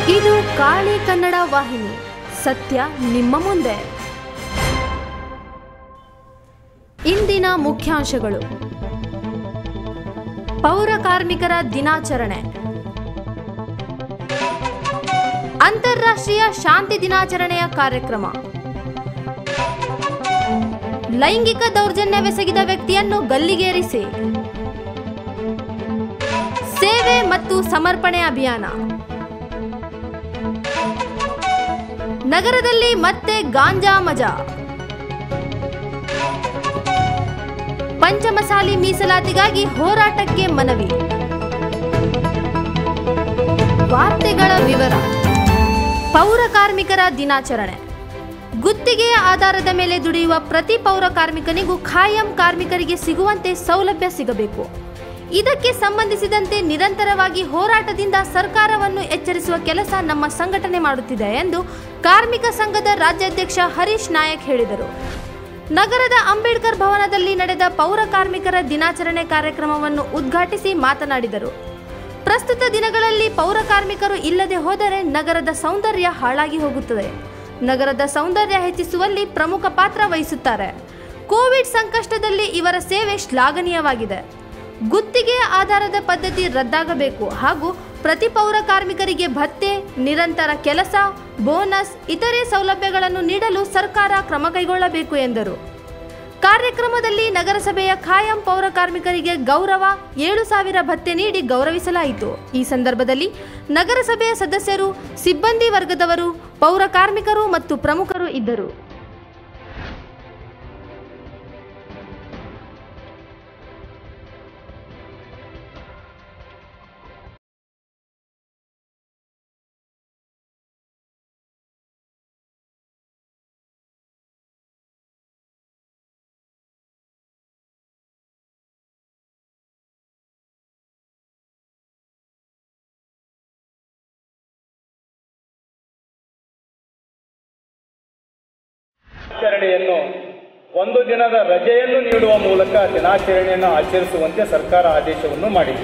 ಇದು ಕಾಳಿ ಕನ್ನಡ ವಾಹಿನಿ ಸತ್ಯ ನಿಮ್ಮ ಮುಂದೆ ಇಂದಿನ ಮುಖ್ಯಾಂಶಗಳು ಪೌರ ಕಾರ್ಮಿಕರ ದಿನಾಚರಣೆ ಅಂತಾರಾಷ್ಟ್ರೀಯ ಶಾಂತಿ ದಿನಾಚರಣೆಯ ಕಾರ್ಯಕ್ರಮ ಲೈಂಗಿಕ ದೌರ್ಜನ್ಯವೆಸಗಿದ ವ್ಯಕ್ತಿಯನ್ನು ಗಲ್ಲಿಗೇರಿಸಿ ಸೇವೆ ಮತ್ತು ಸಮರ್ಪಣೆ ಅಭಿಯಾನ ನಗರದಲ್ಲಿ ಮತ್ತೆ ಗಾಂಜಾ ಮಜಾ ಪಂಚಮಸಾಲಿ ಮೀಸಲಾತಿಗಾಗಿ ಹೋರಾಟಕ್ಕೆ ಮನವಿ ವಾರ್ತೆಗಳ ವಿವರ ಪೌರ ಕಾರ್ಮಿಕರ ದಿನಾಚರಣೆ ಗುತ್ತಿಗೆಯ ಆಧಾರದ ಮೇಲೆ ದುಡಿಯುವ ಪ್ರತಿ ಪೌರ ಕಾರ್ಮಿಕನಿಗೂ ಖಾಯಂ ಕಾರ್ಮಿಕರಿಗೆ ಸಿಗುವಂತೆ ಸೌಲಭ್ಯ ಸಿಗಬೇಕು ಇದಕ್ಕೆ ಸಂಬಂಧಿಸಿದಂತೆ ನಿರಂತರವಾಗಿ ಹೋರಾಟದಿಂದ ಸರ್ಕಾರವನ್ನು ಎಚ್ಚರಿಸುವ ಕೆಲಸ ನಮ್ಮ ಸಂಘಟನೆ ಮಾಡುತ್ತಿದೆ ಎಂದು ಕಾರ್ಮಿಕ ಸಂಘದ ರಾಜ್ಯಾಧ್ಯಕ್ಷ ಹರೀಶ್ ನಾಯಕ್ ಹೇಳಿದರು ನಗರದ ಅಂಬೇಡ್ಕರ್ ಭವನದಲ್ಲಿ ನಡೆದ ಪೌರ ಕಾರ್ಮಿಕರ ದಿನಾಚರಣೆ ಕಾರ್ಯಕ್ರಮವನ್ನು ಉದ್ಘಾಟಿಸಿ ಮಾತನಾಡಿದರು ಪ್ರಸ್ತುತ ದಿನಗಳಲ್ಲಿ ಪೌರ ಕಾರ್ಮಿಕರು ಇಲ್ಲದೆ ಹೋದರೆ ನಗರದ ಸೌಂದರ್ಯ ಹಾಳಾಗಿ ಹೋಗುತ್ತದೆ ನಗರದ ಸೌಂದರ್ಯ ಹೆಚ್ಚಿಸುವಲ್ಲಿ ಪ್ರಮುಖ ಪಾತ್ರ ವಹಿಸುತ್ತಾರೆ ಕೋವಿಡ್ ಸಂಕಷ್ಟದಲ್ಲಿ ಇವರ ಸೇವೆ ಶ್ಲಾಘನೀಯವಾಗಿದೆ ಗುತ್ತಿಗೆಯ ಆಧಾರದ ಪದ್ಧತಿ ರದ್ದಾಗಬೇಕು ಹಾಗೂ ಪ್ರತಿ ಪೌರ ಕಾರ್ಮಿಕರಿಗೆ ಭತ್ಯೆ ನಿರಂತರ ಕೆಲಸ ಬೋನಸ್ ಇತರೆ ಸೌಲಭ್ಯಗಳನ್ನು ನೀಡಲು ಸರ್ಕಾರ ಕ್ರಮ ಕೈಗೊಳ್ಳಬೇಕು ಎಂದರು ಕಾರ್ಯಕ್ರಮದಲ್ಲಿ ನಗರಸಭೆಯ ಖಾಯಂ ಪೌರ ಕಾರ್ಮಿಕರಿಗೆ ಗೌರವ ಏಳು ಸಾವಿರ ಭತ್ಯೆ ನೀಡಿ ಗೌರವಿಸಲಾಯಿತು ಈ ಸಂದರ್ಭದಲ್ಲಿ ನಗರಸಭೆಯ ಸದಸ್ಯರು ಸಿಬ್ಬಂದಿ ವರ್ಗದವರು ಪೌರ ಕಾರ್ಮಿಕರು ಮತ್ತು ಪ್ರಮುಖರು ಇದ್ದರು ದಿನಾಚರಣೆಯನ್ನು ಒಂದು ದಿನದ ರಜೆಯನ್ನು ನೀಡುವ ಮೂಲಕ ದಿನಾಚರಣೆಯನ್ನು ಆಚರಿಸುವಂತೆ ಸರ್ಕಾರ ಆದೇಶವನ್ನು ಮಾಡಿದೆ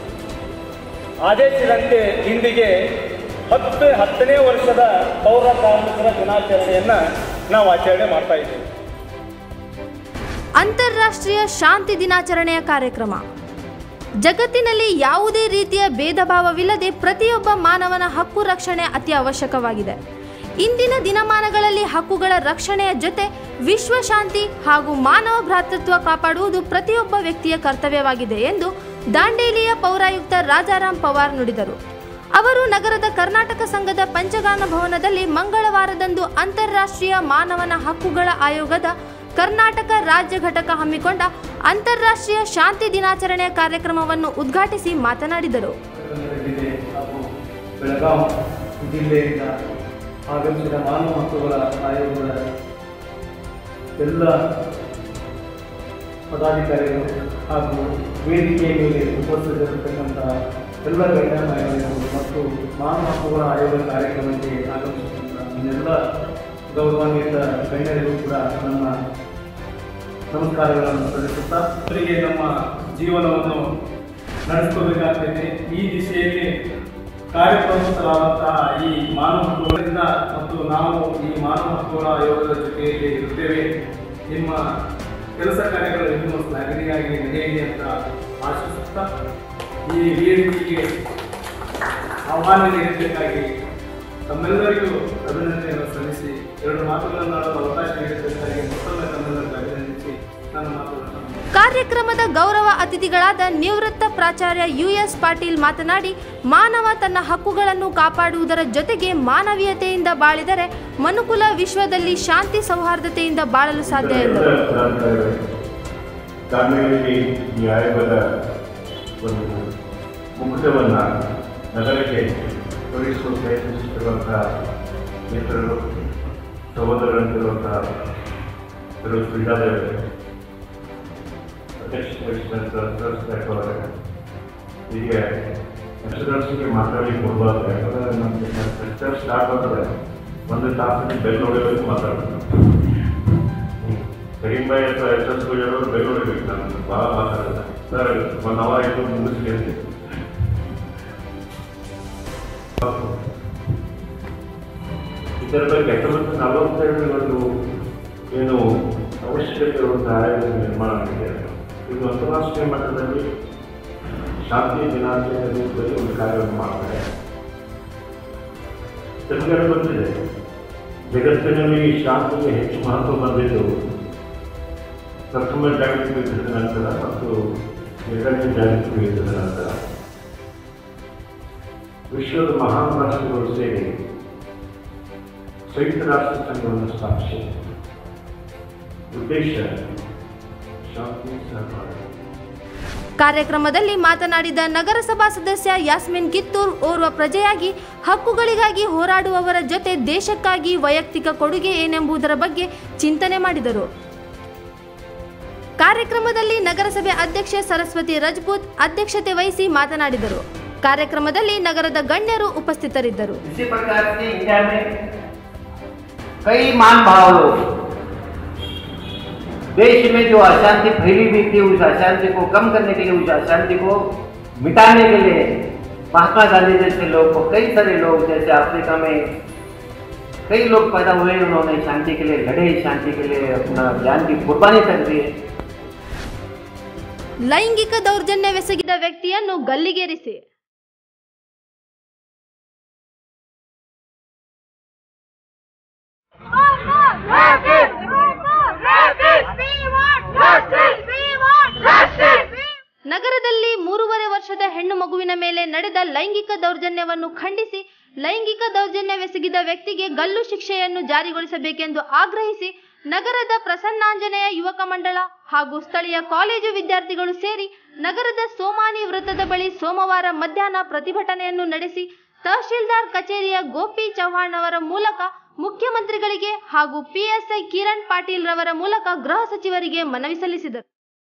ಆದೇಶದಂತೆ ಇಂದಿಗೆ ಹತ್ತು ಹತ್ತನೇ ವರ್ಷದ ಪೌರ ಕಾರ್ಮಿಕರ ದಿನಾಚರಣೆಯನ್ನು ನಾವು ಆಚರಣೆ ಮಾಡ್ತಾ ಇದ್ದೀವಿ ಅಂತಾರಾಷ್ಟ್ರೀಯ ಶಾಂತಿ ದಿನಾಚರಣೆಯ ಕಾರ್ಯಕ್ರಮ ಜಗತ್ತಿನಲ್ಲಿ ಯಾವುದೇ ರೀತಿಯ ಭೇದ ಭಾವವಿಲ್ಲದೆ ಪ್ರತಿಯೊಬ್ಬ ಮಾನವನ ಹಕ್ಕು ರಕ್ಷಣೆ ಅತಿ ಅವಶ್ಯಕವಾಗಿದೆ ಇಂದಿನ ದಿನಮಾನಗಳಲ್ಲಿ ಹಕ್ಕುಗಳ ರಕ್ಷಣೆಯ ಜೊತೆ ವಿಶ್ವ ಶಾಂತಿ ಹಾಗೂ ಮಾನವ ಭ್ರಾತೃತ್ವ ಕಾಪಾಡುವುದು ಪ್ರತಿಯೊಬ್ಬ ವ್ಯಕ್ತಿಯ ಕರ್ತವ್ಯವಾಗಿದೆ ಎಂದು ದಾಂಡೇಲಿಯ ಪೌರಾಯುಕ್ತ ರಾಜಾರಾಮ್ ಪವಾರ್ ನುಡಿದರು ಅವರು ನಗರದ ಕರ್ನಾಟಕ ಸಂಘದ ಪಂಚಗಾನ ಭವನದಲ್ಲಿ ಮಂಗಳವಾರದಂದು ಅಂತಾರಾಷ್ಟ್ರೀಯ ಮಾನವನ ಹಕ್ಕುಗಳ ಆಯೋಗದ ಕರ್ನಾಟಕ ರಾಜ್ಯ ಘಟಕ ಹಮ್ಮಿಕೊಂಡ ಅಂತಾರಾಷ್ಟ್ರೀಯ ಶಾಂತಿ ದಿನಾಚರಣೆಯ ಕಾರ್ಯಕ್ರಮವನ್ನು ಉದ್ಘಾಟಿಸಿ ಮಾತನಾಡಿದರು ಕನ್ನಡವಿದೆ ಹಾಗೂ ಬೆಳಗಾವಿ ಜಿಲ್ಲೆಯಿಂದ ಆಗಮಿಸಿದ ಮಾನವ ಹಕ್ಕುಗಳ ಆಯೋಗದ ಎಲ್ಲ ಪದಾಧಿಕಾರಿಗಳು ಹಾಗೂ ವೇದಿಕೆಯ ಮೇಲೆ ಉಪಸ್ಥಿತರಿರತಕ್ಕಂಥ ಎಲ್ಲ ಗಣ್ಯಮಾನ್ಯರು ಮತ್ತು ಮಾನವ ಹಕ್ಕುಗಳ ಆಯೋಗದ ಕಾರ್ಯಕ್ರಮಕ್ಕೆ ಆಗಮಿಸಿದಂಥ ಇನ್ನೆಲ್ಲ ಗೌರವಾನ್ವಿತ ಗಣ್ಯರಿಗೂ ಕೂಡ ನಮ್ಮ ನಮಸ್ಕಾರಗಳನ್ನು ಸಲ್ಲಿಸುತ್ತಾ ಅವರಿಗೆ ನಮ್ಮ ಜೀವನವನ್ನು ನಡೆಸ್ಕೋಬೇಕಾಗ್ತದೆ ಈ ದಿಶೆಯಲ್ಲಿ ಕಾರ್ಯಪ್ರವೃತ್ತರಾದಂತಹ ಈ ಮಾನವ ಹಕ್ಕುಗಳಿಂದ ಮತ್ತು ನಾವು ಈ ಮಾನವ ಹಕ್ಕುಗಳ ಆಯೋಗದ ಜೊತೆಯಲ್ಲಿ ಇರುತ್ತೇವೆ ನಿಮ್ಮ ಕೆಲಸ ಕಾರ್ಯಗಳು ಇನ್ನೂ ಶ್ಲಾಘನೀಯಾಗಿ ನಡೆಯಲಿ ಅಂತ ಆಶಿಸುತ್ತಾ ಈ ವೇದಿಕೆಗೆ ಆಹ್ವಾನ ನೀಡಬೇಕಾಗಿ ತಮ್ಮೆಲ್ಲರಿಗೂ ಅಭಿನಂದನೆಯನ್ನು ಸಲ್ಲಿಸಿ ಎರಡು ಮಾತುಗಳನ್ನು ಆಡಲು ಅವಕಾಶ ನೀಡಿದ್ದಕ್ಕಾಗಿ ಮತ್ತೊಮ್ಮೆ ತಮ್ಮೆಲ್ಲರಿಗೂ ಅಭಿನಂದಿಸಿ ನನ್ನ ಮಾತುಗಳನ್ನು ಕಾರ್ಯಕ್ರಮದ ಗೌರವ ಅತಿಥಿಗಳಾದ ನಿವೃತ್ತ ಪ್ರಾಚಾರ್ಯ ಯುಎಸ್ ಪಾಟೀಲ್ ಮಾತನಾಡಿ ಮಾನವ ತನ್ನ ಹಕ್ಕುಗಳನ್ನು ಕಾಪಾಡುವುದರ ಜೊತೆಗೆ ಮಾನವೀಯತೆಯಿಂದ ಬಾಳಿದರೆ ಮನುಕುಲ ವಿಶ್ವದಲ್ಲಿ ಶಾಂತಿ ಸೌಹಾರ್ದತೆಯಿಂದ ಬಾಳಲು ಸಾಧ್ಯ ಎಂದರು ದಾಂಡೇಲಿ ಈ ಆಯೋಗದ ಒಂದು ಮುಕುಟವನ್ನು ನಗರಕ್ಕೆ ತೊಡಗಿಸಲು ಪ್ರಯತ್ನಿಸುತ್ತಿರುವಂಥ ಮಿತ್ರರು ಸಹೋದರರಂತಿರುವಂಥ ಕೆಲವು ಕ್ರೀಡಾದೇವರು ಅಧ್ಯಕ್ಷ ವಹಿಸಿದಂಥ ಸರಸ್ವತಿ ಅವರೇ ಹೀಗೆ ಎಸ್ಎಸ್ಎಲ್ಸಿಗೆ ಮಾತಾಡಲಿಕ್ಕೆ ಕೊಡಬಾರ್ದು ಯಾಕಂದರೆ ನಮಗೆ ಲೆಕ್ಚರ್ ಸ್ಟಾರ್ಟ್ ಆಗ್ತದೆ ಒಂದು ತಾಸಿನ ಬೆಲ್ ನೋಡಬೇಕು ಮಾತಾಡಬೇಕು ಕರೀಂಬಾಯಿ ಅಥವಾ ಎಸ್ ಎಸ್ ಅವರು ಬೆಲ್ ನೋಡಬೇಕು ನಾನು ಭಾಳ ಮಾತಾಡಿದೆ ಸರ್ ಒನ್ ಅವರ್ ಆಯಿತು ಮುಗಿಸ್ಲಿ ಅಂತ ಇದರ ಬಗ್ಗೆ ಹತ್ತೊಂಬತ್ತು ನಲವತ್ತೆರಡರಲ್ಲಿ ಒಂದು ಏನು ಅವಶ್ಯಕತೆ ಇರುವಂತಹ ಆಯೋಗ ನಿರ್ಮಾಣ ಆಗಿದೆ ಇದು ಅಂತಾರಾಷ್ಟ್ರೀಯ ಮಟ್ಟದಲ್ಲಿ ಶಾಂತಿ ದಿನಾಚರಣೆ ರೂಪದಲ್ಲಿ ಒಂದು ಕಾರ್ಯವನ್ನು ಮಾಡ್ತಾರೆ ತಮಗೆಲ್ಲ ಗೊತ್ತಿದೆ ಜಗತ್ತಿನಲ್ಲಿ ಶಾಂತಿಗೆ ಹೆಚ್ಚು ಮಹತ್ವ ಬಂದಿದ್ದು ಪ್ರಥಮ ಜಾಗತಿಕ ಯುದ್ಧದ ನಂತರ ಮತ್ತು ಎರಡನೇ ಜಾಗತಿಕ ಯುದ್ಧದ ನಂತರ ವಿಶ್ವದ ಮಹಾನ್ ರಾಷ್ಟ್ರಗಳು ಸೇರಿ ಸಂಯುಕ್ತ ರಾಷ್ಟ್ರ ಸಂಘವನ್ನು ಸ್ಥಾಪಿಸಿ ಉದ್ದೇಶ ಶಾಂತಿ ಸಹಕಾರ ಕಾರ್ಯಕ್ರಮದಲ್ಲಿ ಮಾತನಾಡಿದ ನಗರಸಭಾ ಸದಸ್ಯ ಯಾಸ್ಮಿನ್ ಕಿತ್ತೂರ್ ಓರ್ವ ಪ್ರಜೆಯಾಗಿ ಹಕ್ಕುಗಳಿಗಾಗಿ ಹೋರಾಡುವವರ ಜೊತೆ ದೇಶಕ್ಕಾಗಿ ವೈಯಕ್ತಿಕ ಕೊಡುಗೆ ಏನೆಂಬುದರ ಬಗ್ಗೆ ಚಿಂತನೆ ಮಾಡಿದರು ಕಾರ್ಯಕ್ರಮದಲ್ಲಿ ನಗರಸಭೆ ಅಧ್ಯಕ್ಷೆ ಸರಸ್ವತಿ ರಜಪೂತ್ ಅಧ್ಯಕ್ಷತೆ ವಹಿಸಿ ಮಾತನಾಡಿದರು ಕಾರ್ಯಕ್ರಮದಲ್ಲಿ ನಗರದ ಗಣ್ಯರು ಉಪಸ್ಥಿತರಿದ್ದರು इसी प्रकार से इंडिया में कई मान भाव लोग देश में जो अशांति फैली हुई थी उस अशांति को कम करने के लिए उस अशांति को मिटाने के लिए महात्मा गांधी जैसे लोग को कई सारे लोग जैसे अफ्रीका में कई लोग पैदा हुए उन्होंने शांति के लिए लड़े शांति के लिए अपना जान की कुर्बानी कर दी ಲೈಂಗಿಕ ದೌರ್ಜನ್ಯವೆಸಗಿದ ವ್ಯಕ್ತಿಯನ್ನು ಗಲ್ಲಿಗೇರಿಸಿ ನಗರದಲ್ಲಿ ಮೂರುವರೆ ವರ್ಷದ ಹೆಣ್ಣು ಮಗುವಿನ ಮೇಲೆ ನಡೆದ ಲೈಂಗಿಕ ದೌರ್ಜನ್ಯವನ್ನು ಖಂಡಿಸಿ ಲೈಂಗಿಕ ದೌರ್ಜನ್ಯವೆಸಗಿದ ವ್ಯಕ್ತಿಗೆ ಗಲ್ಲು ಶಿಕ್ಷೆಯನ್ನು ಜಾರಿಗೊಳಿಸಬೇಕೆಂದು ಆಗ್ರಹಿಸಿ ನಗರದ ಪ್ರಸನ್ನಾಂಜನೇಯ ಯುವಕ ಮಂಡಳ ಹಾಗೂ ಸ್ಥಳೀಯ ಕಾಲೇಜು ವಿದ್ಯಾರ್ಥಿಗಳು ಸೇರಿ ನಗರದ ಸೋಮಾನಿ ವೃತ್ತದ ಬಳಿ ಸೋಮವಾರ ಮಧ್ಯಾಹ್ನ ಪ್ರತಿಭಟನೆಯನ್ನು ನಡೆಸಿ ತಹಶೀಲ್ದಾರ್ ಕಚೇರಿಯ ಗೋಪಿ ಚೌಹಾಣ್ ಅವರ ಮೂಲಕ ಮುಖ್ಯಮಂತ್ರಿಗಳಿಗೆ ಹಾಗೂ ಪಿಎಸ್ಐ ಕಿರಣ್ ಪಾಟೀಲ್ ರವರ ಮೂಲಕ ಗೃಹ ಸಚಿವರಿಗೆ ಮನವಿ ಸಲ್ಲಿಸಿದರು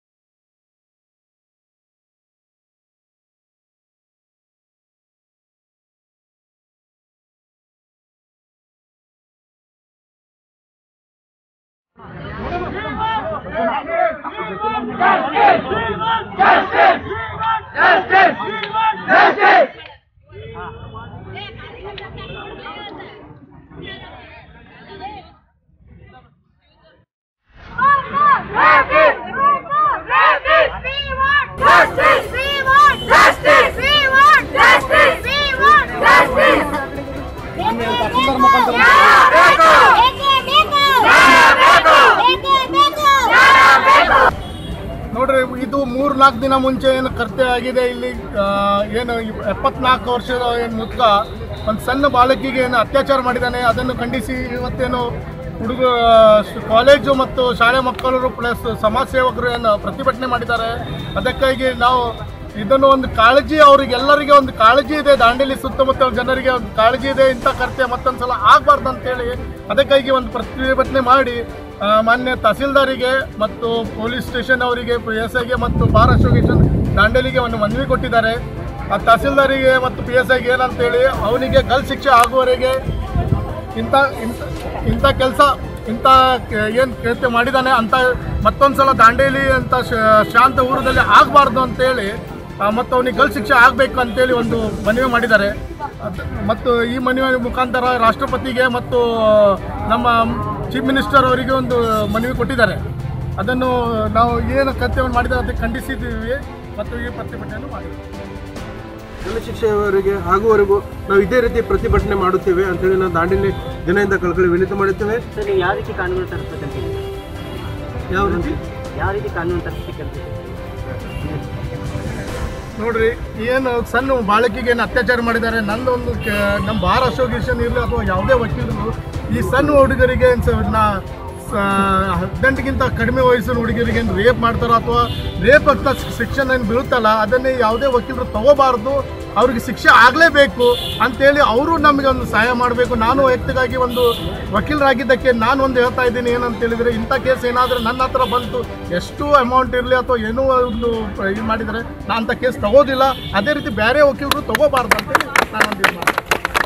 ನೋಡ್ರಿ ಇದು ಮೂರ್ ನಾಲ್ಕು ದಿನ ಮುಂಚೆ ಏನು ಕರ್ತೆ ಆಗಿದೆ ಇಲ್ಲಿ ಆ, ಏನು ಎಪ್ಪತ್ನಾಲ್ಕು ವರ್ಷದ ಏನು ಮುದ್ಕ ಒಂದು ಸಣ್ಣ ಬಾಲಕಿಗೆ ಏನು ಅತ್ಯಾಚಾರ ಮಾಡಿದ್ದಾನೆ ಅದನ್ನು ಖಂಡಿಸಿ ಇವತ್ತೇನು ಹುಡುಗ ಕಾಲೇಜು ಮತ್ತು ಶಾಲೆ ಮಕ್ಕಳು ಪ್ಲಸ್ ಸಮಾಜ ಸೇವಕರು ಏನು ಪ್ರತಿಭಟನೆ ಮಾಡಿದ್ದಾರೆ ಅದಕ್ಕಾಗಿ ನಾವು ಇದನ್ನು ಒಂದು ಕಾಳಜಿ ಅವರಿಗೆಲ್ಲರಿಗೆ ಒಂದು ಕಾಳಜಿ ಇದೆ ದಾಂಡೇಲಿ ಸುತ್ತಮುತ್ತ ಜನರಿಗೆ ಒಂದು ಕಾಳಜಿ ಇದೆ ಇಂಥ ಕರ್ತೆ ಮತ್ತೊಂದ್ಸಲ ಆಗಬಾರ್ದು ಅಂತೇಳಿ ಅದಕ್ಕಾಗಿ ಒಂದು ಪ್ರತಿಭಟನೆ ಮಾಡಿ ಆ, ಮಾನ್ಯ ತಹಸೀಲ್ದಾರಿಗೆ ಮತ್ತು ಪೊಲೀಸ್ ಸ್ಟೇಷನ್ ಅವರಿಗೆ ಪಿ ಎಸ್ ಐಗೆ ಮತ್ತು ಬಾರ್ ಅಸೋಸಿಯೇಷನ್ ದಾಂಡೇಲಿಗೆ ಒಂದು ಮನವಿ ಕೊಟ್ಟಿದ್ದಾರೆ ಆ ತಹಸೀಲ್ದಾರಿಗೆ ಮತ್ತು ಪಿ ಎಸ್ ಐಗೆ ಏನಂತೇಳಿ ಅವನಿಗೆ ಗಲ್ ಶಿಕ್ಷೆ ಆಗುವವರೆಗೆ ಇಂಥ ಇಂಥ ಇಂಥ ಕೆಲಸ ಇಂಥ ಏನು ಕೃತ್ಯ ಮಾಡಿದ್ದಾನೆ ಅಂತ ಮತ್ತೊಂದು ಸಲ ದಾಂಡೇಲಿ ಅಂತ ಶ- ಶಾಂತ ಊರದಲ್ಲಿ ಆಗಬಾರ್ದು ಅಂತೇಳಿ ಆ, ಮತ್ತು ಅವನಿಗೆ ಗಲ್ ಶಿಕ್ಷೆ ಆಗಬೇಕು ಅಂತೇಳಿ ಒಂದು ಮನವಿ ಮಾಡಿದ್ದಾರೆ ಅದ್- ಮತ್ತು ಈ ಮನವಿ ಮುಖಾಂತರ ರಾಷ್ಟ್ರಪತಿಗೆ ಮತ್ತು ನಮ್ಮ ಚೀಫ್ ಮಿನಿಸ್ಟರ್ ಅವರಿಗೆ ಒಂದು ಮನವಿ ಕೊಟ್ಟಿದ್ದಾರೆ ಅದನ್ನು ನಾವು ಏನು ಕೃತ್ಯವನ್ನು ಮಾಡಿದ್ದಾರೆ ಅದಕ್ಕೆ ಖಂಡಿಸಿದ್ದೀವಿ ಮತ್ತು ಈ ಪ್ರತಿಭಟನೆಯನ್ನು ಮಾಡಿದ್ದೀವಿ ಗಲ್ಲು ಶಿಕ್ಷೆಯವರೆಗೆ ಆಗುವವರೆಗೂ ನಾವು ಇದೇ ರೀತಿ ಪ್ರತಿಭಟನೆ ಮಾಡುತ್ತೇವೆ ಅಂತೇಳಿ ನಾವು ದಾಂಡೇಲಿ ದಿನದಿಂದ ಕಳ್ಕೊಳ್ಳಿ ವಿನಂತಿ ಮಾಡುತ್ತೇವೆ ಸರ್ ನೀವು ಯಾವ ರೀತಿ ಕಾನೂನು ತರಿಸ್ಬೇಕಂತ ಯಾವ ರೀತಿ ಯಾವ ರೀತಿ ಕಾನೂನು ತರಿಸ್ಬೇಕಂತ ನೋಡ್ರಿ ಏನು ಸಣ್ಣ ಬಾಲಕಿಗೆ ಏನು ಅತ್ಯಾಚಾರ ಮಾಡಿದ್ದಾರೆ ನಂದೊಂದು ಕೆ- ನಮ್ಮ ಬಾರ್ ಅಸೋಸಿಯೇಷನ್ ಇರಲಿ ಅಥವಾ ಯಾವುದೇ ವಕೀಲರು ಈ ಸಣ್ಣ ಹುಡುಗರಿಗೆ ಏನ್ ಸ- ನಾ ಸ- ಹದಿನೆಂಟಕ್ಕಿಂತ ಕಡಿಮೆ ವಯಸ್ಸಿನ ಹುಡುಗರಿಗೆ ಏನು ರೇಪ್ ಮಾಡ್ತಾರೋ ಅಥವಾ ರೇಪ್ ಅಂತ ಶಿಕ್ಷಣ ಏನು ಬೀಳುತ್ತಲ್ಲ ಅದನ್ನೇ ಯಾವುದೇ ವಕೀಲರು ತಗೋಬಾರ್ದು ಅವ್ರಿಗೆ ಶಿಕ್ಷೆ ಆಗಲೇಬೇಕು ಅಂತೇಳಿ ಅವರು ನಮಗೆ ಒಂದು ಸಹಾಯ ಮಾಡಬೇಕು ನಾನು ವೈಯಕ್ತಿಕವಾಗಿ ಒಂದು ವಕೀಲರಾಗಿದ್ದಕ್ಕೆ ನಾನು ಒಂದು ಹೇಳ್ತಾ ಇದ್ದೀನಿ ಏನಂತ ಹೇಳಿದರೆ ಇಂಥ ಕೇಸ್ ಏನಾದರೂ ನನ್ನ ಹತ್ರ ಬಂತು ಎಷ್ಟು ಅಮೌಂಟ್ ಇರಲಿ ಅಥವಾ ಏನೋ ಒಂದು ಇದು ಮಾಡಿದರೆ ನಾನು ಅಂಥ ಕೇಸ್ ತಗೋದಿಲ್ಲ ಅದೇ ರೀತಿ ಬೇರೆ ವಕೀಲರು ತಗೋಬಾರ್ದು ಅಂತೇಳಿ ನಾನು ಒಂದು ಇದು ಮಾಡ್ತೀನಿ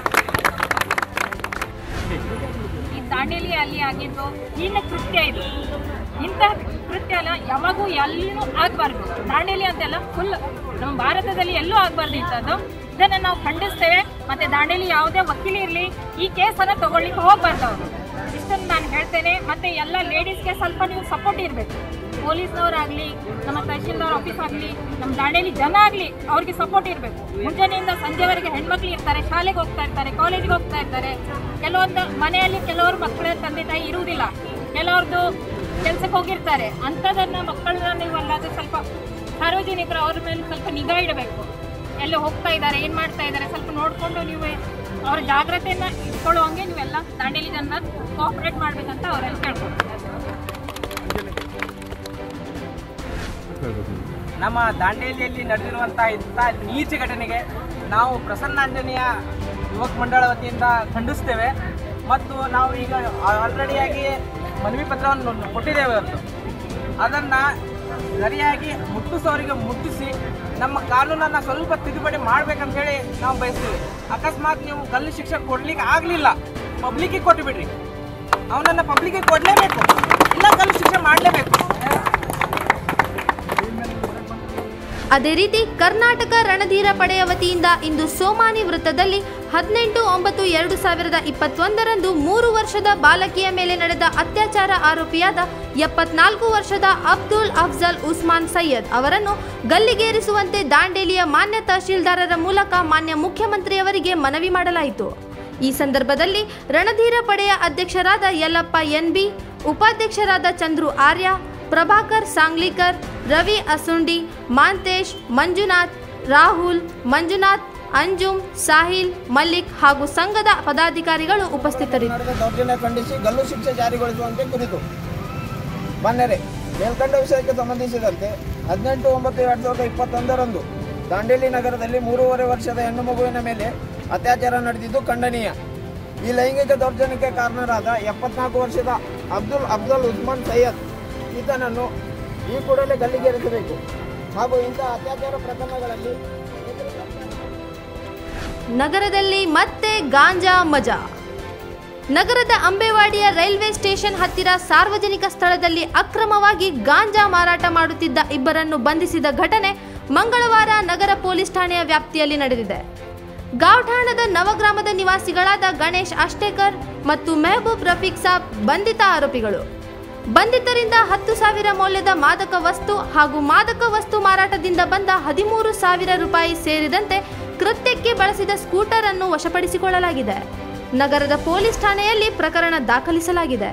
ಈ ದಾಂಡೇಲಿಯಲ್ಲಿ ಆಗಿದ್ದು ಹೀನ ಕೃತ್ಯ ಇದು ಇಂತಹ ಕೃತ್ಯ ಎಲ್ಲ ಯಾವಾಗೂ ಎಲ್ಲಿನೂ ಆಗಬಾರ್ದು ದಾಂಡೇಲಿ ಅಂತೆಲ್ಲ ಫುಲ್ ನಮ್ಮ ಭಾರತದಲ್ಲಿ ಎಲ್ಲೂ ಆಗಬಾರ್ದು ಇಂಥದ್ದು ಇದನ್ನ ನಾವು ಖಂಡಿಸ್ತೇವೆ ಮತ್ತೆ ದಾಂಡೇಲಿ ಯಾವುದೇ ವಕೀಲ ಇರಲಿ ಈ ಕೇಸನ್ನು ತಗೊಳ್ಳಿಕ್ಕೆ ಹೋಗ್ಬಾರ್ದು ಅವರು ಇಷ್ಟನ್ನು ನಾನು ಹೇಳ್ತೇನೆ ಮತ್ತೆ ಎಲ್ಲ ಲೇಡೀಸ್ಗೆ ಸ್ವಲ್ಪ ನೀವು ಸಪೋರ್ಟ್ ಇರಬೇಕು ಪೊಲೀಸ್ನವರಾಗಲಿ ನಮ್ಮ ತಹಶೀಲ್ದಾರ್ ಆಫೀಸ್ ಆಗಲಿ ನಮ್ಮ ದಾಂಡೇಲಿ ಜನ ಆಗಲಿ ಅವ್ರಿಗೆ ಸಪೋರ್ಟ್ ಇರಬೇಕು ಮುಂಜಾನೆಯಿಂದ ಸಂಜೆವರೆಗೆ ಹೆಣ್ಮಕ್ಳು ಇರ್ತಾರೆ ಶಾಲೆಗೆ ಹೋಗ್ತಾ ಇರ್ತಾರೆ ಕಾಲೇಜಿಗೆ ಹೋಗ್ತಾ ಇರ್ತಾರೆ ಕೆಲವೊಂದು ಮನೆಯಲ್ಲಿ ಕೆಲವರು ಮಕ್ಕಳ ತಂದೆ ತಾಯಿ ಇರುವುದಿಲ್ಲ ಕೆಲವ್ರದ್ದು ಕೆಲ್ಸಕ್ಕೆ ಹೋಗಿರ್ತಾರೆ ಅಂಥದನ್ನ ಮಕ್ಕಳನ್ನ ನೀವು ಅಲ್ಲಾದ್ರೆ ಸ್ವಲ್ಪ ಸಾರ್ವಜನಿಕರು ಅವ್ರ ಮೇಲೆ ಸ್ವಲ್ಪ ನಿಗಾ ಇಡಬೇಕು ಎಲ್ಲಿ ಹೋಗ್ತಾ ಇದ್ದಾರೆ ಏನು ಮಾಡ್ತಾ ಇದ್ದಾರೆ ಸ್ವಲ್ಪ ನೋಡಿಕೊಂಡು ನೀವು ಅವ್ರ ಜಾಗ್ರತೆಯನ್ನ ಇಟ್ಕೊಳ್ಳುವಂಗೆ ನೀವೆಲ್ಲ ದಾಂಡೇಲಿ ಜನ ಕೋಆಪರೇಟ್ ಮಾಡ್ಬೇಕಂತ ಅವರೆಲ್ಲ ಕೇಳ್ಕೊಳ್ತಾರೆ ನಮ್ಮ ದಾಂಡೇಲಿಯಲ್ಲಿ ನಡೆದಿರುವಂತಹ ಇಂಥ ನೀಚ ಘಟನೆಗೆ ನಾವು ಪ್ರಸನ್ನಾಂಜನೇಯ ಯುವಕ ಮಂಡಳ ವತಿಯಿಂದ ಖಂಡಿಸ್ತೇವೆ ಮತ್ತು ನಾವು ಈಗ ಆಲ್ರೆಡಿಯಾಗಿ ಮನವಿ ಪತ್ರವನ್ನು ಕೊಟ್ಟಿದ್ದೇವೆ ಇವತ್ತು ಅದನ್ನು ಸರಿಯಾಗಿ ಮುಟ್ಟಿಸೋರಿಗೆ ಮುಟ್ಟಿಸಿ ನಮ್ಮ ಕಾನೂನನ್ನು ಸ್ವಲ್ಪ ತಿದ್ದುಪಡಿ ಮಾಡ್ಬೇಕಂತ ಹೇಳಿ ನಾವು ಬಯಸ್ತೀವಿ ಅಕಸ್ಮಾತ್ ನೀವು ಗಲ್ಲು ಶಿಕ್ಷೆ ಕೊಡ್ಲಿಕ್ಕೆ ಆಗಲಿಲ್ಲ ಪಬ್ಲಿಕ್ಕಿಗೆ ಕೊಟ್ಟು ಬಿಡ್ರಿ ಅವನನ್ನು ಪಬ್ಲಿಕ್ಕಿಗೆ ಕೊಡಲೇಬೇಕು ಇಲ್ಲ ಗಲ್ಲು ಶಿಕ್ಷೆ ಮಾಡಲೇಬೇಕು ಅದೇ ರೀತಿ ಕರ್ನಾಟಕ ರಣಧೀರ ಪಡೆಯ ವತಿಯಿಂದ ಇಂದು ಸೋಮಾನಿ ವೃತ್ತದಲ್ಲಿ ಹದಿನೆಂಟು ಒಂಬತ್ತು ಎರಡು ಸಾವಿರದ ಇಪ್ಪತ್ತೊಂದರಂದು ಮೂರು ವರ್ಷದ ಬಾಲಕಿಯ ಮೇಲೆ ನಡೆದ ಅತ್ಯಾಚಾರ ಆರೋಪಿಯಾದ ಎಪ್ಪತ್ನಾಲ್ಕು ವರ್ಷದ ಅಬ್ದುಲ್ ಅಫ್ಜಲ್ ಉಸ್ಮಾನ್ ಸೈಯದ್ ಅವರನ್ನು ಗಲ್ಲಿಗೇರಿಸುವಂತೆ ದಾಂಡೇಲಿಯ ಮಾನ್ಯ ತಹಶೀಲ್ದಾರರ ಮೂಲಕ ಮಾನ್ಯ ಮುಖ್ಯಮಂತ್ರಿಯವರಿಗೆ ಮನವಿ ಮಾಡಲಾಯಿತು ಈ ಸಂದರ್ಭದಲ್ಲಿ ರಣಧೀರ ಪಡೆಯ ಅಧ್ಯಕ್ಷರಾದ ಯಲ್ಲಪ್ಪ ಎನ್ಬಿ ಉಪಾಧ್ಯಕ್ಷರಾದ ಚಂದ್ರು ಆರ್ಯ ಪ್ರಭಾಕರ್ ಸಾಂಗ್ಲಿಕರ್ ರವಿ ಅಸುಂಡಿ ಮಾಂತೇಶ್ ಮಂಜುನಾಥ್ ರಾಹುಲ್ ಮಂಜುನಾಥ್ ಅಂಜುಮ್ ಸಾಹಿಲ್ ಮಲ್ಲಿಕ್ ಹಾಗೂ ಸಂಘದ ಪದಾಧಿಕಾರಿಗಳು ಉಪಸ್ಥಿತರಿದ್ದರು ನಡೆದ ದೌರ್ಜನ್ಯ ಖಂಡಿಸಿ ಗಲ್ಲು ಶಿಕ್ಷೆ ಜಾರಿಗೊಳಿಸುವಂತೆ ಕುರಿತು ಮಾನ್ಯರೇ ಮೇಲ್ಕಂಡ ವಿಷಯಕ್ಕೆ ಸಂಬಂಧಿಸಿದಂತೆ ಹದಿನೆಂಟು ಒಂಬತ್ತು ಎರಡು ಸಾವಿರದ ಇಪ್ಪತ್ತೊಂದರಂದು ದಾಂಡೇಲಿ ನಗರದಲ್ಲಿ ಮೂರುವರೆ ವರ್ಷದ ಹೆಣ್ಣು ಮಗುವಿನ ಮೇಲೆ ಅತ್ಯಾಚಾರ ನಡೆದಿದ್ದು ಖಂಡನೀಯ ಈ ಲೈಂಗಿಕ ದೌರ್ಜನ್ಯಕ್ಕೆ ಕಾರಣರಾದ ಎಪ್ಪತ್ನಾಲ್ಕು ವರ್ಷದ ಅಬ್ದುಲ್ ಅಫ್ಜಲ್ ಉಸ್ಮಾನ್ ಸೈಯದ್ ಈತನನ್ನು ಈ ಕೂಡಲೇ ಗಲ್ಲಿಗೇರಿಸಬೇಕು ಹಾಗೂ ಇಂತಹ ಅತ್ಯಾಚಾರ ಪ್ರಕರಣಗಳಲ್ಲಿ ನಗರದಲ್ಲಿ ಮತ್ತೆ ಗಾಂಜಾ ಮಜಾ ನಗರದ ಅಂಬೇವಾಡಿಯ ರೈಲ್ವೆ ಸ್ಟೇಷನ್ ಹತ್ತಿರ ಸಾರ್ವಜನಿಕ ಸ್ಥಳದಲ್ಲಿ ಅಕ್ರಮವಾಗಿ ಗಾಂಜಾ ಮಾರಾಟ ಮಾಡುತ್ತಿದ್ದ ಇಬ್ಬರನ್ನು ಬಂಧಿಸಿದ ಘಟನೆ ಮಂಗಳವಾರ ನಗರ ಪೊಲೀಸ್ ಠಾಣೆಯ ವ್ಯಾಪ್ತಿಯಲ್ಲಿ ನಡೆದಿದೆ ಗಾವಠಾಣದ ನವಗ್ರಾಮದ ನಿವಾಸಿಗಳಾದ ಗಣೇಶ್ ಅಷ್ಟೇಕರ್ ಮತ್ತು ಮೆಹಬೂಬ್ ರಫೀಕ್ ಸಾಬ್ ಬಂಧಿತ ಆರೋಪಿಗಳು ಬಂಧಿತರಿಂದ ಹತ್ತು ಸಾವಿರ ಮೌಲ್ಯದ ಮಾದಕ ವಸ್ತು ಹಾಗೂ ಮಾದಕ ವಸ್ತು ಮಾರಾಟದಿಂದ ಬಂದ ಹದಿಮೂರು ಸಾವಿರ ರೂಪಾಯಿ ಸೇರಿದಂತೆ ಕೃತ್ಯಕ್ಕೆ ಬಳಸಿದ ಸ್ಕೂಟರ್ ಅನ್ನು ವಶಪಡಿಸಿಕೊಳ್ಳಲಾಗಿದೆ ನಗರದ ಪೊಲೀಸ್ ಠಾಣೆಯಲ್ಲಿ ಪ್ರಕರಣ ದಾಖಲಿಸಲಾಗಿದೆ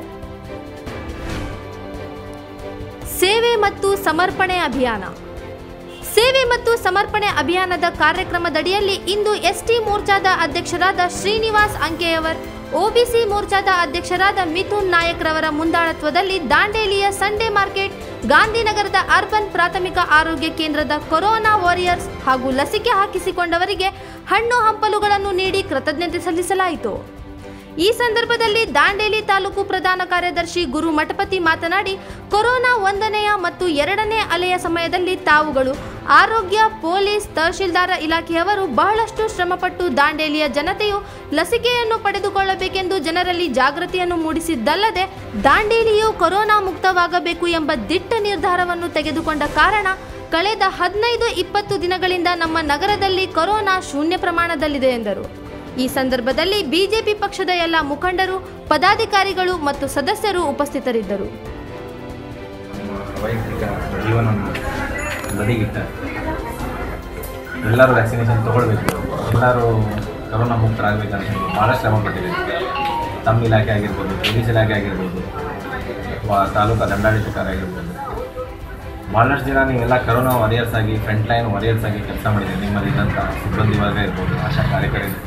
ಸೇವೆ ಮತ್ತು ಸಮರ್ಪಣೆ ಅಭಿಯಾನ ಸೇವೆ ಮತ್ತು ಸಮರ್ಪಣೆ ಅಭಿಯಾನದ ಕಾರ್ಯಕ್ರಮದಡಿಯಲ್ಲಿ ಇಂದು ಎಸ್ಟಿ ಮೋರ್ಚಾದ ಅಧ್ಯಕ್ಷರಾದ ಶ್ರೀನಿವಾಸ್ ಅಂಕೆಯವರ್ ಒಬಿಸಿ ಮೋರ್ಚಾದ ಅಧ್ಯಕ್ಷರಾದ ಮಿಥುನ್ ನಾಯಕ್ರವರ ಮುಂದಾಳತ್ವದಲ್ಲಿ ದಾಂಡೇಲಿಯ ಸಂಡೇ ಮಾರ್ಕೆಟ್ ಗಾಂಧಿನಗರದ ಅರ್ಬನ್ ಪ್ರಾಥಮಿಕ ಆರೋಗ್ಯ ಕೇಂದ್ರದ ಕೊರೋನಾ ವಾರಿಯರ್ಸ್ ಹಾಗೂ ಲಸಿಕೆ ಹಾಕಿಸಿಕೊಂಡವರಿಗೆ ಹಣ್ಣು ಹಂಪಲುಗಳನ್ನು ನೀಡಿ ಕೃತಜ್ಞತೆ ಸಲ್ಲಿಸಲಾಯಿತು ಈ ಸಂದರ್ಭದಲ್ಲಿ ದಾಂಡೇಲಿ ತಾಲೂಕು ಪ್ರಧಾನ ಕಾರ್ಯದರ್ಶಿ ಗುರು ಮಠಪತಿ ಮಾತನಾಡಿ ಕೊರೋನಾ ಒಂದನೆಯ ಮತ್ತು ಎರಡನೇ ಅಲೆಯ ಸಮಯದಲ್ಲಿ ತಾವುಗಳು ಆರೋಗ್ಯ ಪೊಲೀಸ್ ತಹಶೀಲ್ದಾರ ಇಲಾಖೆಯವರು ಬಹಳಷ್ಟು ಶ್ರಮಪಟ್ಟು ದಾಂಡೇಲಿಯ ಜನತೆಯು ಲಸಿಕೆಯನ್ನು ಪಡೆದುಕೊಳ್ಳಬೇಕೆಂದು ಜನರಲ್ಲಿ ಜಾಗೃತಿಯನ್ನು ಮೂಡಿಸಿದ್ದಲ್ಲದೆ ದಾಂಡೇಲಿಯು ಕೊರೋನಾ ಮುಕ್ತವಾಗಬೇಕು ಎಂಬ ದಿಟ್ಟ ನಿರ್ಧಾರವನ್ನು ತೆಗೆದುಕೊಂಡ ಕಾರಣ ಕಳೆದ ಹದಿನೈದು ಇಪ್ಪತ್ತು ದಿನಗಳಿಂದ ನಮ್ಮ ನಗರದಲ್ಲಿ ಕೊರೋನಾ ಶೂನ್ಯ ಪ್ರಮಾಣದಲ್ಲಿದೆ ಎಂದರು ಈ ಸಂದರ್ಭದಲ್ಲಿ ಬಿಜೆಪಿ ಪಕ್ಷದ ಎಲ್ಲ ಮುಖಂಡರು ಪದಾಧಿಕಾರಿಗಳು ಮತ್ತು ಸದಸ್ಯರು ಉಪಸ್ಥಿತರಿದ್ದರು ನಮ್ಮ ವೈಯಕ್ತಿಕ ಜೀವನವನ್ನು ಬದಿಗಿಟ್ಟ ಎಲ್ಲರೂ ವ್ಯಾಕ್ಸಿನೇಷನ್ ತೊಗೊಳ್ಬೇಕು ಎಲ್ಲರೂ ಕರೋನಾ ಮುಕ್ತರಾಗಬೇಕಂತ ಹೇಳಿ ಭಾಳ ಶ್ರಮ ಪಟ್ಟಿದ್ದಾರೆ ತಮ್ಮ ಇಲಾಖೆ ಆಗಿರ್ಬೋದು ಪೊಲೀಸ್ ಇಲಾಖೆ ಆಗಿರ್ಬೋದು ಅಥವಾ ತಾಲೂಕಾ ದಂಡಾಡಳಿತಕಾರ ಆಗಿರ್ಬೋದು ಭಾಳಷ್ಟು ಜನ ನೀವೆಲ್ಲ ಕರೋನಾ ವಾರಿಯರ್ಸ್ ಆಗಿ ಫ್ರಂಟ್ ಲೈನ್ ವಾರಿಯರ್ಸ್ ಆಗಿ ಕೆಲಸ ಮಾಡಿದ್ದೀರಿ ನಿಮ್ಮಲ್ಲಿದ್ದಂಥ ಸಿಬ್ಬಂದಿ ವರ್ಗ ಇರ್ಬೋದು ಆಶಾ ಕಾರ್ಯಕರ್ತರು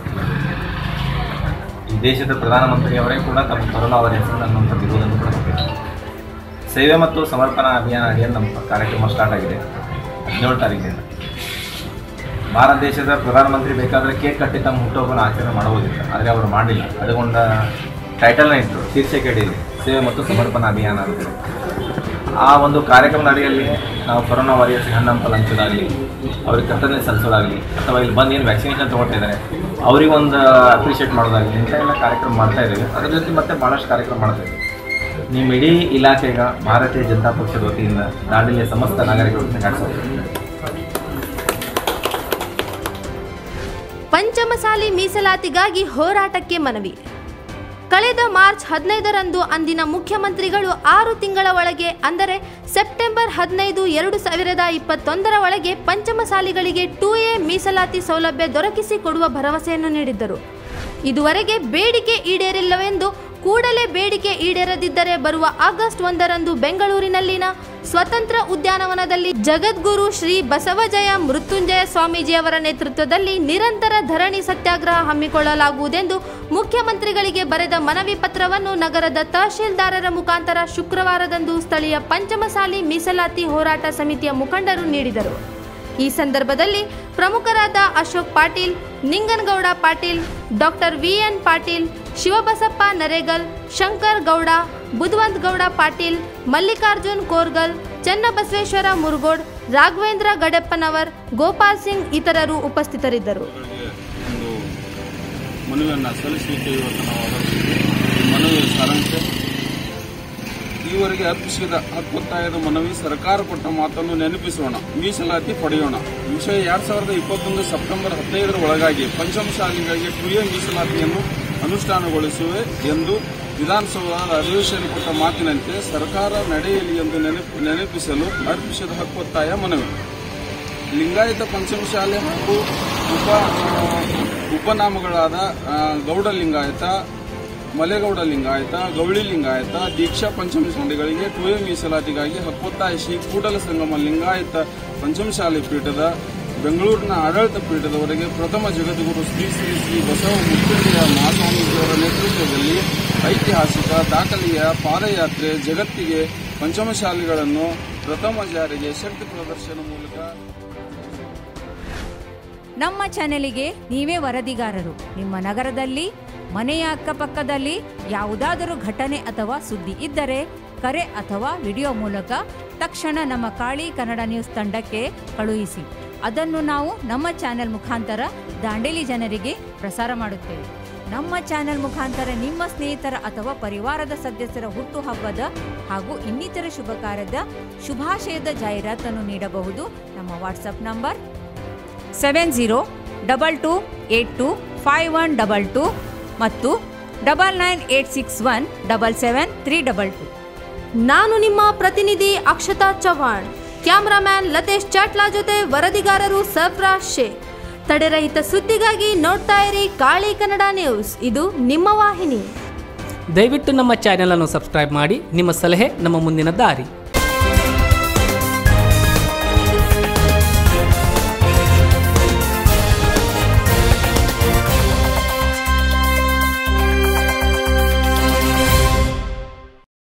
ಈ ದೇಶದ ಪ್ರಧಾನಮಂತ್ರಿಯವರೇ ಕೂಡ ತಮ್ಮ ಕರೋನಾ ವಾರಿಯರ್ಸ್ ಅನ್ನುವಂಥ ವಿರೋಧವನ್ನು ಕೂಡ ಕೊಟ್ಟಿದ್ದಾರೆ ಸೇವೆ ಮತ್ತು ಸಮರ್ಪಣಾ ಅಭಿಯಾನ ಅಡಿಯಲ್ಲಿ ನಮ್ಮ ಕಾರ್ಯಕ್ರಮ ಸ್ಟಾರ್ಟ್ ಆಗಿದೆ ಹದಿನೇಳು ತಾರೀಕಿನಿಂದ ಭಾರತ ದೇಶದ ಪ್ರಧಾನಮಂತ್ರಿ ಬೇಕಾದರೆ ಕೇಕ್ ಕಟ್ಟಿ ತಮ್ಮ ಹುಟ್ಟುಹಬ್ಬನ ಆಚರಣೆ ಮಾಡಬಹುದಿತ್ತು ಆದರೆ ಅವರು ಮಾಡಲಿಲ್ಲ ಅದಕ್ಕೊಂಡ ಟೈಟಲ್ನ ಇಟ್ಟರು ಶೀರ್ಷಿಕೆ ಅಡಿಯಲ್ಲಿ ಸೇವೆ ಮತ್ತು ಸಮರ್ಪಣಾ ಅಭಿಯಾನ ಅಂತೇಳಿ ಆ ಒಂದು ಕಾರ್ಯಕ್ರಮದ ಅಡಿಯಲ್ಲಿ ನಾವು ಕೊರೋನಾ ವಾರಿಯರ್ಸ್ಗೆ ಹಣ್ಣಂಪಲ್ ಹಂಚೋದಾಗಲಿ ಅವ್ರಿಗೆ ಕರ್ತವ್ಯ ಸಲ್ಲಿಸೋದಾಗಲಿ ಅಥವಾ ಇಲ್ಲಿ ಬಂದು ಏನು ವ್ಯಾಕ್ಸಿನೇಷನ್ ತೊಗೊಳ್ತಾ ಇದ್ದಾರೆ ಅವ್ರಿಗೆ ಒಂದು ಅಪ್ರಿಷಿಯೇಟ್ ಮಾಡೋದಾಗಲಿ ಇಂಥ ಎಲ್ಲ ಕಾರ್ಯಕ್ರಮ ಮಾಡ್ತಾ ಇದ್ದೀವಿ ಅದ್ರ ಜೊತೆ ಮತ್ತೆ ಭಾಳಷ್ಟು ಕಾರ್ಯಕ್ರಮ ಮಾಡ್ತಾ ಇದ್ದೀವಿ ನಿಮ್ಮ ಇಡೀ ಇಲಾಖೆಗ ಭಾರತೀಯ ಜನತಾ ಪಕ್ಷದ ವತಿಯಿಂದ ದಾಂಡೇಲಿಯ ಸಮಸ್ತ ನಾಗರಿಕರು ನಡೆಸೋದು ಪಂಚಮಸಾಲಿ ಮೀಸಲಾತಿಗಾಗಿ ಹೋರಾಟಕ್ಕೆ ಮನವಿ ಕಳೆದ ಮಾರ್ಚ್ ಹದಿನೈದರಂದು ಅಂದಿನ ಮುಖ್ಯಮಂತ್ರಿಗಳು ಆರು ತಿಂಗಳ ಒಳಗೆ ಅಂದರೆ ಸೆಪ್ಟೆಂಬರ್ ಹದಿನೈದು ಎರಡು ಸಾವಿರದ ಇಪ್ಪತ್ತೊಂದರ ಒಳಗೆ ಪಂಚಮಸಾಲಿಗಳಿಗೆ ಟೂ ಎ ಮೀಸಲಾತಿ ಸೌಲಭ್ಯ ದೊರಕಿಸಿ ಕೊಡುವ ಭರವಸೆಯನ್ನು ನೀಡಿದ್ದರು ಇದುವರೆಗೆ ಬೇಡಿಕೆ ಈಡೇರಿಲ್ಲವೆಂದು ಕೂಡಲೇ ಬೇಡಿಕೆ ಈಡೇರದಿದ್ದರೆ ಬರುವ ಆಗಸ್ಟ್ ಒಂದರಂದು ಬೆಂಗಳೂರಿನಲ್ಲಿನ ಸ್ವತಂತ್ರ ಉದ್ಯಾನವನದಲ್ಲಿ ಜಗದ್ಗುರು ಶ್ರೀ ಬಸವಜಯ ಮೃತ್ಯುಂಜಯ ಸ್ವಾಮೀಜಿಯವರ ನೇತೃತ್ವದಲ್ಲಿ ನಿರಂತರ ಧರಣಿ ಸತ್ಯಾಗ್ರಹ ಹಮ್ಮಿಕೊಳ್ಳಲಾಗುವುದೆಂದು ಮುಖ್ಯಮಂತ್ರಿಗಳಿಗೆ ಬರೆದ ಮನವಿ ಪತ್ರವನ್ನು ನಗರದ ತಹಶೀಲ್ದಾರರ ಮುಖಾಂತರ ಶುಕ್ರವಾರದಂದು ಸ್ಥಳೀಯ ಪಂಚಮಸಾಲಿ ಮೀಸಲಾತಿ ಹೋರಾಟ ಸಮಿತಿಯ ಮುಖಂಡರು ನೀಡಿದರು ಈ ಸಂದರ್ಭದಲ್ಲಿ ಪ್ರಮುಖರಾದ ಅಶೋಕ್ ಪಾಟೀಲ್ ನಿಂಗನಗೌಡ ಪಾಟೀಲ್ ಡಾಕ್ಟರ್ ವಿಎನ್ ಪಾಟೀಲ್ ಶಿವಬಸಪ್ಪ ನರೇಗಲ್ ಶಂಕರ್ ಗೌಡ ಬುಧವಂತ್ ಗೌಡ ಪಾಟೀಲ್ ಮಲ್ಲಿಕಾರ್ಜುನ್ ಕೋರ್ಗಲ್ ಚನ್ನಬಸವೇಶ್ವರ ಮುರುಗೋಡ್ ರಾಘವೇಂದ್ರ ಗಡೆಪ್ಪನವರ್ ಗೋಪಾಲ್ ಸಿಂಗ್ ಇತರರು ಉಪಸ್ಥಿತರಿದ್ದರು ಒಂದು ಮನವಿಯನ್ನು ಸಲ್ಲಿಸಲಿಕ್ಕೆ ಇವತ್ತು ನಾವು ಹೊರಟಿದ್ದೀವಿ. ಈ ಮನವಿ ಸಾರಾಂಶ ಈವರೆಗೆ ಅರ್ಪಿಸಿದ ಹಕ್ಕೊತ್ತಾಯದ ಮನವಿ ಸರ್ಕಾರ ಕೊಟ್ಟ ಮಾತನ್ನು ನೆನಪಿಸೋಣ ಮೀಸಲಾತಿ ಪಡೆಯೋಣ ವಿಷಯ ಎರಡ್ ಸಾವಿರದ ಇಪ್ಪತ್ತೊಂದು ಸೆಪ್ಟೆಂಬರ್ ಹದಿನೈದರ ಒಳಗಾಗಿ ಪಂಚಮಸಾಲಿಗಳಿಗೆ ಟುರಿಯ ಮೀಸಲಾತಿಯನ್ನು ಅನುಷ್ಠಾನಗೊಳಿಸುವೆ ಎಂದು ವಿಧಾನಸೌಧದ ಅಧಿವೇಶನ ಕೊಟ್ಟ ಮಾತಿನಂತೆ ಸರ್ಕಾರ ನಡೆಯಲಿ ಎಂದು ನೆನಪು ನೆನಪಿಸಲು ಅರ್ಪಿಸಿದ ಹಕ್ಕೊತ್ತಾಯ ಮನವಿ ಲಿಂಗಾಯತ ಪಂಚಮಶಾಲೆ ಹಾಗೂ ಉಪ ಉಪನಾಮಗಳಾದ ಆ, ಗೌಡ ಲಿಂಗಾಯತ ಮಲೆಗೌಡ ಲಿಂಗಾಯತ ಗೌಳಿ ಲಿಂಗಾಯತ ದೀಕ್ಷಾ ಪಂಚಮಶಾಲೆಗಳಿಗೆ ಟುವೆ ಮೀಸಲಾತಿಗಾಗಿ ಹಕ್ಕೊತ್ತಾಯಿಸಿ ಕೂಡಲ ಸಂಗಮ ಲಿಂಗಾಯತ ಪಂಚಮಶಾಲೆ ಪೀಠದ ಬೆಂಗಳೂರಿನ ಆಡಳಿತ ಪೀಠದವರೆಗೆ ಪ್ರಥಮ ಜಗದ್ಗುರು ಶ್ರೀ ಶ್ರೀ ಶ್ರೀ ಬಸವ ಮುತ್ತುಂಡಿಯ ಮಹಾಸ್ವಾಮೀಜಿಯವರ ನೇತೃತ್ವದಲ್ಲಿ ಐತಿಹಾಸಿಕ ದಾಖಲೆಯ ಪಾದಯಾತ್ರೆ ಜಗತ್ತಿಗೆ ಪಂಚಮಶಾಲೆಗಳನ್ನು ಪ್ರಥಮ ಜಾರಿಗೆ ಶಕ್ತಿ ಪ್ರದರ್ಶನ ಮೂಲಕ ನಮ್ಮ ಚಾನೆಲಿಗೆ ನೀವೇ ವರದಿಗಾರರು ನಿಮ್ಮ ನಗರದಲ್ಲಿ ಮನೆಯ ಅಕ್ಕಪಕ್ಕದಲ್ಲಿ ಯಾವುದಾದರೂ ಘಟನೆ ಅಥವಾ ಸುದ್ದಿ ಇದ್ದರೆ ಕರೆ ಅಥವಾ ವಿಡಿಯೋ ಮೂಲಕ ತಕ್ಷಣ ನಮ್ಮ ಕಾಳಿ ಕನ್ನಡ ನ್ಯೂಸ್ ತಂಡಕ್ಕೆ ಕಳುಹಿಸಿ ಅದನ್ನು ನಾವು ನಮ್ಮ ಚಾನೆಲ್ ಮುಖಾಂತರ ದಾಂಡೇಲಿ ಜನರಿಗೆ ಪ್ರಸಾರ ಮಾಡುತ್ತೇವೆ ನಮ್ಮ ಚಾನೆಲ್ ಮುಖಾಂತರ ನಿಮ್ಮ ಸ್ನೇಹಿತರ ಅಥವಾ ಪರಿವಾರದ ಸದಸ್ಯರ ಹುಟ್ಟುಹಬ್ಬದ ಹಾಗೂ ಇನ್ನಿತರ ಶುಭ ಕಾರ್ಯದ ಶುಭಾಶಯದ ಜಾಹೀರಾತನ್ನು ನೀಡಬಹುದು ನಮ್ಮ WhatsApp number seven zero double two eight two five one double two ಮತ್ತು double nine eight six one double seven three double two ನಾನು ನಿಮ್ಮ ಪ್ರತಿನಿಧಿ ಅಕ್ಷತಾ ಚವ್ಹಾಣ್ ಕ್ಯಾಮರಾಮ್ಯಾನ್ ಲತೇಶ್ ಚಾಟ್ಲಾ ಜೊತೆ ವರದಿಗಾರರು ಸರ್ಫರಾಜ್ ಶೇಖ್ ತಡೆರಹಿತ ಸುದ್ದಿಗಾಗಿ ನೋಡ್ತಾ ಇರಿ ಕಾಳಿ ಕನ್ನಡ ನ್ಯೂಸ್ ಇದು ನಿಮ್ಮ ವಾಹಿನಿ ದಯವಿಟ್ಟು ನಮ್ಮ ಚಾನೆಲ್ ಅನ್ನು ಸಬ್ಸ್ಕ್ರೈಬ್ ಮಾಡಿ ನಿಮ್ಮ ಸಲಹೆ ನಮ್ಮ ಮುಂದಿನ ದಾರಿ